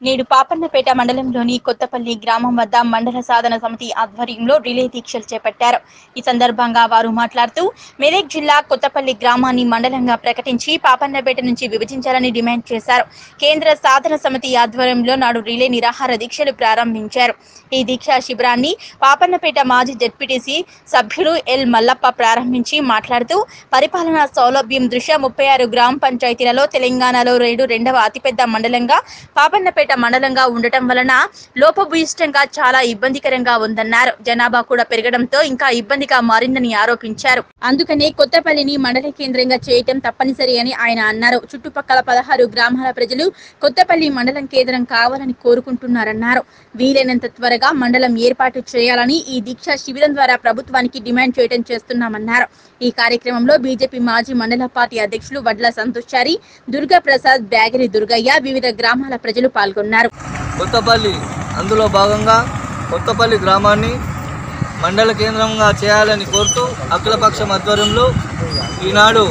నేడు పాపన్నపేట మండలంలోని కొత్తపల్లి గ్రామం వద్ద మండల సాధన సమితి ఆధ్వర్యంలో రిలే దీక్షలు చేపట్టారు ఈ సందర్భంగా వారు మాట్లాడుతూ మెదక్ జిల్లా కొత్తపల్లి గ్రామాన్ని మండలంగా ప్రకటించి పాపన్నపేట నుంచి విభజించాలని డిమాండ్ చేశారు కేంద్ర సాధన సమితి ఆధ్వర్యంలో నాడు రిలే నిరాహార దీక్షలు ప్రారంభించారు ఈ దీక్షా శిబిరాన్ని పాపన్నపేట మాజీ జడ్పీటీసీ సభ్యుడు ఎల్ మల్లప్ప ప్రారంభించి మాట్లాడుతూ పరిపాలనా సౌలభ్యం దృష్ట్యా ముప్పై ఆరు గ్రామ పంచాయతీలలో తెలంగాణలో రేడు రెండవ అతిపెద్ద మండలంగా పాపన్నపేట మండలంగా ఉండటం వలన లోపభూయిష్టంగా చాలా ఇబ్బందికరంగా ఉందన్నారు జనాభా కూడా పెరగడంతో ఇంకా ఇబ్బందిగా మారిందని ఆరోపించారు అందుకనే కొత్తపల్లిని మండల కేంద్రంగా చేయటం తప్పనిసరి అని ఆయన అన్నారు చుట్టుపక్కల పదహారు గ్రామాల ప్రజలు కొత్తపల్లి మండలం కేంద్రం కావాలని కోరుకుంటున్నారన్నారు వీలైనంత త్వరగా మండలం ఏర్పాటు చేయాలని ఈ దీక్షా శిబిరం ద్వారా ప్రభుత్వానికి డిమాండ్ చేయడం చేస్తున్నామన్నారు ఈ కార్యక్రమంలో బీజేపీ మాజీ మండల పార్టీ అధ్యక్షులు వడ్ల సంతోషారి దుర్గా ప్రసాద్ బ్యాగరి దుర్గయ్య వివిధ గ్రామాల ప్రజలు పాల్గొన్నారు కొత్తపల్లి అందులో భాగంగా కొత్తపల్లి గ్రామాన్ని మండల కేంద్రంగా చేయాలని కోరుతూ అఖిలపక్షం ఆధ్వర్యంలో ఈనాడు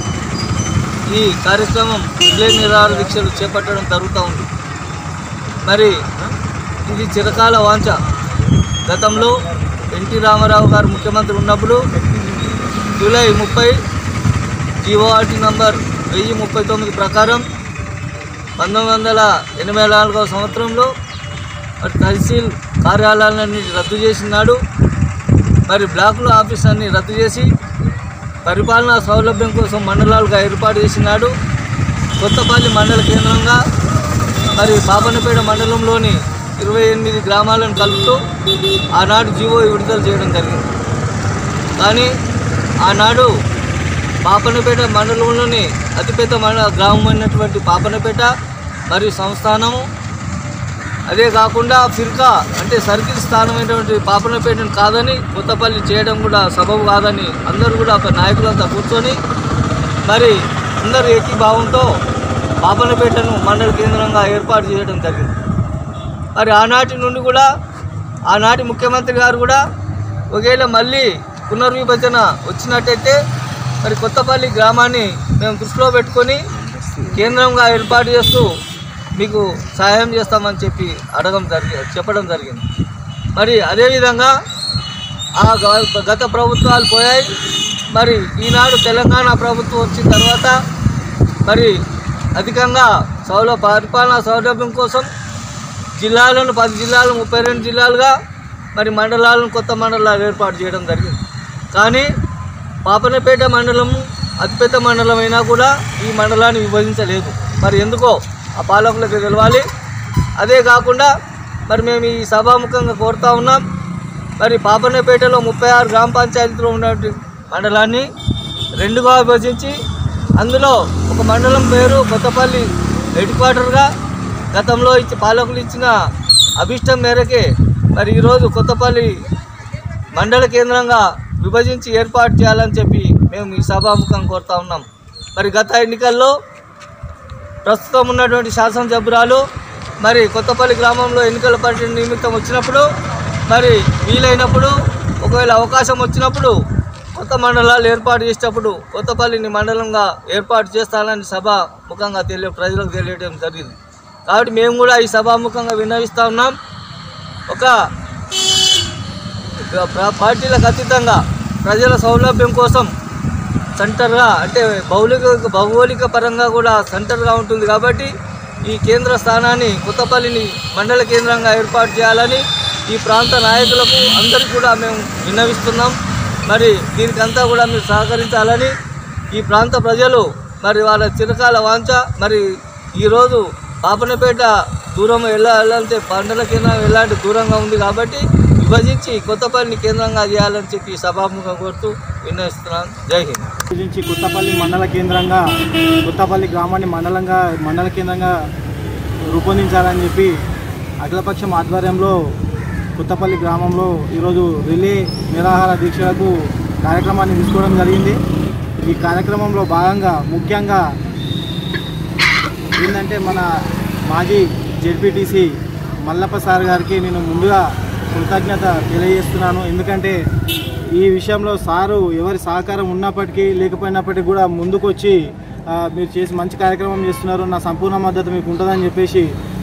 ఈ కార్యక్రమం రిలే నిరాహార దీక్షలు చేపట్టడం జరుగుతూ ఉంది మరి ఇది చిరకాల వాంఛ గతంలో ఎన్టీ రామారావు గారు ముఖ్యమంత్రి ఉన్నప్పుడు జూలై ముప్పై జీఓఆర్టీ నంబర్ వెయ్యి ముప్పై తొమ్మిది ప్రకారం పంతొమ్మిది వందల ఎనభై నాలుగవ సంవత్సరంలో మరి తహసీల్ కార్యాలయాలన్నీ రద్దు చేసినాడు మరి బ్లాకుల ఆఫీసాన్ని రద్దు చేసి పరిపాలనా సౌలభ్యం కోసం మండలాలుగా ఏర్పాటు చేసినాడు కొత్తపల్లి మండల కేంద్రంగా మరి పాపనపేట మండలంలోని ఇరవై ఎనిమిది గ్రామాలను కలుపుతూ ఆనాడు జీవో విడుదల చేయడం జరిగింది కానీ ఆనాడు పాపనపేట మండలంలోని అతిపెద్ద మండల గ్రామం అయినటువంటి పాపనపేట మరియు సంస్థానము అదే కాకుండా ఫిర్కా అంటే సర్కిల్ స్థానమైనటువంటి పాపనపేటను కాదని కొత్తపల్లి చేయడం కూడా సబబు కాదని అందరూ కూడా ఒక నాయకులంతా కూర్చొని మరి అందరూ ఏకీభావంతో పాపనపేటను మండల కేంద్రంగా ఏర్పాటు చేయడం జరిగింది మరి ఆనాటి నుండి కూడా ఆనాటి ముఖ్యమంత్రి గారు కూడా ఒకవేళ మళ్ళీ పునర్విభజన వచ్చినట్టయితే మరి కొత్తపల్లి గ్రామాన్ని మేము దృష్టిలో పెట్టుకొని కేంద్రంగా ఏర్పాటు చేస్తూ మీకు సహాయం చేస్తామని చెప్పి అడగడం జరిగి చెప్పడం జరిగింది మరి అదేవిధంగా ఆ గ- గత ప్రభుత్వాలు పోయాయి మరి ఈనాడు తెలంగాణ ప్రభుత్వం వచ్చిన తర్వాత మరి అధికంగా సౌల పరిపాలనా సౌలభ్యం కోసం జిల్లాలను పది జిల్లాలు ముప్పై రెండు జిల్లాలుగా మరి మండలాలను కొత్త మండలాలు ఏర్పాటు చేయడం జరిగింది కానీ పాపనపేట మండలం అతిపెద్ద మండలం అయినా కూడా ఈ మండలాన్ని విభజించలేదు మరి ఎందుకో ఆ పాలకులకు తెలవాలి అదే కాకుండా మరి మేము ఈ సభాముఖంగా కోరుతా ఉన్నాం మరి పాపన్నపేటలో ముప్పై ఆరు గ్రామ పంచాయతీలో ఉన్నటువంటి మండలాన్ని రెండుగా విభజించి అందులో ఒక మండలం పేరు కొత్తపల్లి హెడ్ క్వార్టర్గా గతంలో ఇచ్చి పాలకులు ఇచ్చిన అభిష్టం మేరకే మరి ఈరోజు కొత్తపల్లి మండల కేంద్రంగా విభజించి ఏర్పాటు చేయాలని చెప్పి మేము ఈ సభాముఖం కోరుతా ఉన్నాం మరి గత ఎన్నికల్లో ప్రస్తుతం ఉన్నటువంటి శాసనసభ్యురాలు మరి కొత్తపల్లి గ్రామంలో ఎన్నికల పర్యటన నిమిత్తం వచ్చినప్పుడు మరి వీలైనప్పుడు ఒకవేళ అవకాశం వచ్చినప్పుడు కొత్త మండలాలు ఏర్పాటు చేసేటప్పుడు కొత్తపల్లిని మండలంగా ఏర్పాటు చేస్తానని సభ ముఖంగా తెలియ ప్రజలకు తెలియడం జరిగింది కాబట్టి మేము కూడా ఈ సభాముఖంగా విన్నవిస్తూ ఉన్నాం ఒక ప్ర- పార్టీలకు అతీతంగా ప్రజల సౌలభ్యం కోసం సెంటర్గా అంటే భౌలిక భౌగోళిక పరంగా కూడా సెంటర్గా ఉంటుంది కాబట్టి ఈ కేంద్ర స్థానాన్ని కొత్తపల్లిని మండల కేంద్రంగా ఏర్పాటు చేయాలని ఈ ప్రాంత నాయకులకు అందరికీ కూడా మేము విన్నవిస్తున్నాం మరి దీనికంతా కూడా మీరు సహకరించాలని ఈ ప్రాంత ప్రజలు మరి వాళ్ళ చిరకాల వాంఛ మరి ఈరోజు పాపనపేట దూరం వెళ్ళ వెళ్ళాలంటే మండల కేంద్రం వెళ్ళాలంటే దూరంగా ఉంది కాబట్టి విభజించి కొత్తపల్లిని కేంద్రంగా చేయాలని చెప్పి సభాముఖం కోరుతూ విన్నవిస్తున్నాను జై హింద్ నుంచి కొత్తపల్లి మండల కేంద్రంగా కొత్తపల్లి గ్రామాన్ని మండలంగా మండల కేంద్రంగా రూపొందించాలని చెప్పి అఖిలపక్షం ఆధ్వర్యంలో కొత్తపల్లి గ్రామంలో ఈరోజు రిలే నిరాహార దీక్షలకు కార్యక్రమాన్ని తీసుకోవడం జరిగింది ఈ కార్యక్రమంలో భాగంగా ముఖ్యంగా ఏంటంటే మన మాజీ జెడ్పీటీసీ మల్లప్ప సార్ గారికి నేను ముందుగా కృతజ్ఞత తెలియజేస్తున్నాను ఎందుకంటే ఈ విషయంలో సారు ఎవరి సహకారం ఉన్నప్పటికీ లేకపోయినప్పటికీ కూడా ముందుకొచ్చి ఆ, మీరు చేసి మంచి కార్యక్రమం చేస్తున్నారు నా సంపూర్ణ మద్దతు మీకు ఉంటుందని చెప్పేసి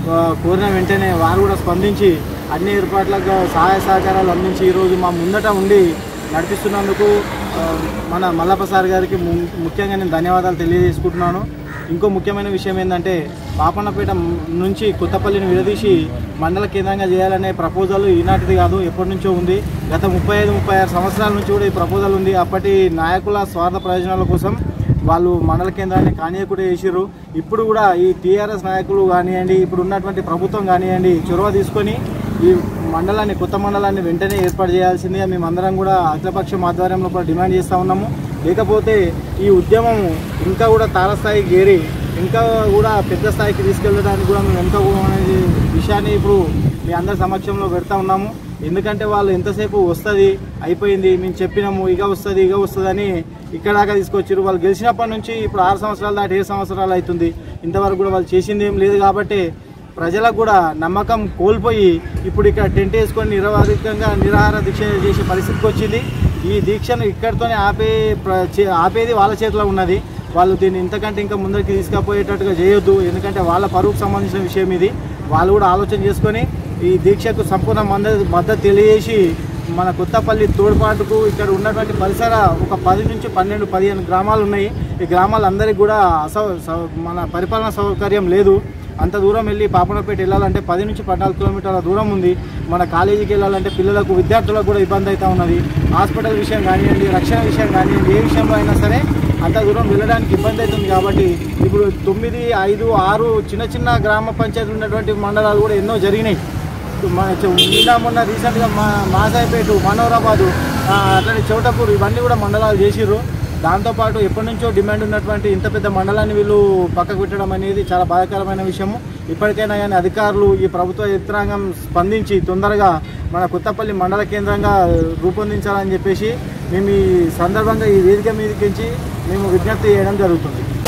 ఆ, కోరిన వెంటనే వారు కూడా స్పందించి అన్ని ఏర్పాట్లకు సహాయ సహకారాలు అందించి ఈరోజు మా ముందట ఉండి నడిపిస్తున్నందుకు ఆ, మన మల్లప్ప సార్ గారికి ము- ముఖ్యంగా నేను ధన్యవాదాలు తెలియజేసుకుంటున్నాను ఇంకో ముఖ్యమైన విషయం ఏంటంటే పాపన్నపేట నుంచి కొత్తపల్లిని విడదీసి మండల కేంద్రంగా చేయాలనే ప్రపోజల్ ఈనాటిది కాదు ఎప్పటి నుంచో ఉంది గత ముప్పై ఐదు ముప్పై ఆరు సంవత్సరాల నుంచి కూడా ఈ ప్రపోజల్ ఉంది అప్పటి నాయకుల స్వార్థ ప్రయోజనాల కోసం వాళ్ళు మండల కేంద్రాన్ని కానీయకుండా చేసిర్రు ఇప్పుడు కూడా ఈ టీఆర్ఎస్ నాయకులు కానివ్వండి ఇప్పుడు ఉన్నటువంటి ప్రభుత్వం కానివ్వండి చొరవ తీసుకొని ఈ మండలాన్ని కొత్త మండలాన్ని వెంటనే ఏర్పాటు చేయాల్సిందిగా మేమందరం కూడా అఖిలపక్షం ఆధ్వర్యంలో కూడా డిమాండ్ చేస్తూ ఉన్నాము లేకపోతే ఈ ఉద్యమం ఇంకా కూడా తారస్థాయికి చేరి ఇంకా కూడా పెద్ద స్థాయికి తీసుకెళ్ళడానికి కూడా మేము వెనుక అనేది విషయాన్ని ఇప్పుడు మీ అందరి సమక్షంలో పెడతా ఉన్నాము ఎందుకంటే వాళ్ళు ఎంతసేపు వస్తుంది అయిపోయింది మేము చెప్పినాము ఇక వస్తుంది ఇక వస్తుందని ఇక్కడ దాకా తీసుకొచ్చారు వాళ్ళు గెలిచినప్పటి నుంచి ఇప్పుడు ఆరు సంవత్సరాలు దాటి ఏడు సంవత్సరాలు అవుతుంది ఇంతవరకు కూడా వాళ్ళు చేసింది ఏం లేదు కాబట్టి ప్రజలకు కూడా నమ్మకం కోల్పోయి ఇప్పుడు ఇక్కడ టెంట్ వేసుకొని నిరవధికంగా నిరాహార దీక్ష చేసే పరిస్థితికి వచ్చింది ఈ దీక్షను ఇక్కడితోనే ఆపే ప్ర- చే- ఆపేది వాళ్ళ చేతిలో ఉన్నది వాళ్ళు దీన్ని ఇంతకంటే ఇంకా ముందరికి తీసుకుపోయేటట్టుగా చేయొద్దు ఎందుకంటే వాళ్ళ పరువుకు సంబంధించిన విషయం ఇది వాళ్ళు కూడా ఆలోచన చేసుకొని ఈ దీక్షకు సంపూర్ణ మద్దతు మద్దతు తెలియజేసి మన కొత్తపల్లి తోడ్పాటుకు ఇక్కడ ఉన్నటువంటి పరిసర ఒక పది నుంచి పన్నెండు పదిహేను గ్రామాలు ఉన్నాయి ఈ గ్రామాలందరికీ కూడా అసౌ సౌ- మన పరిపాలన సౌకర్యం లేదు అంత దూరం వెళ్ళి పాపనపేట వెళ్ళాలంటే పది నుంచి పద్నాలుగు కిలోమీటర్ల దూరం ఉంది మన కాలేజీకి వెళ్ళాలంటే పిల్లలకు విద్యార్థులకు కూడా ఇబ్బంది అవుతూ ఉన్నది హాస్పిటల్ విషయం కానివ్వండి రక్షణ విషయం కానివ్వండి ఏ విషయంలో అయినా సరే అంత దూరం వెళ్ళడానికి ఇబ్బంది అవుతుంది కాబట్టి ఇప్పుడు తొమ్మిది ఐదు ఆరు చిన్న చిన్న గ్రామ పంచాయతీలు ఉన్నటువంటి మండలాలు కూడా ఎన్నో జరిగినాయి మన చ- నిన్న మొన్న రీసెంట్గా మా మాసాయిపేట మనోరాబాదు ఆ, అట్లానే చౌటపూర్ ఇవన్నీ కూడా మండలాలు చేసిర్రు దాంతోపాటు ఎప్పటి నుంచో డిమాండ్ ఉన్నటువంటి ఇంత పెద్ద మండలాన్ని వీళ్ళు పక్కకు పెట్టడం అనేది చాలా బాధాకరమైన విషయము ఇప్పటికైనా కానీ అధికారులు ఈ ప్రభుత్వ యంత్రాంగం స్పందించి తొందరగా మన కొత్తపల్లి మండల కేంద్రంగా రూపొందించాలని చెప్పేసి మేము ఈ సందర్భంగా ఈ వేదిక మీదకించి మేము విజ్ఞప్తి చేయడం జరుగుతుంది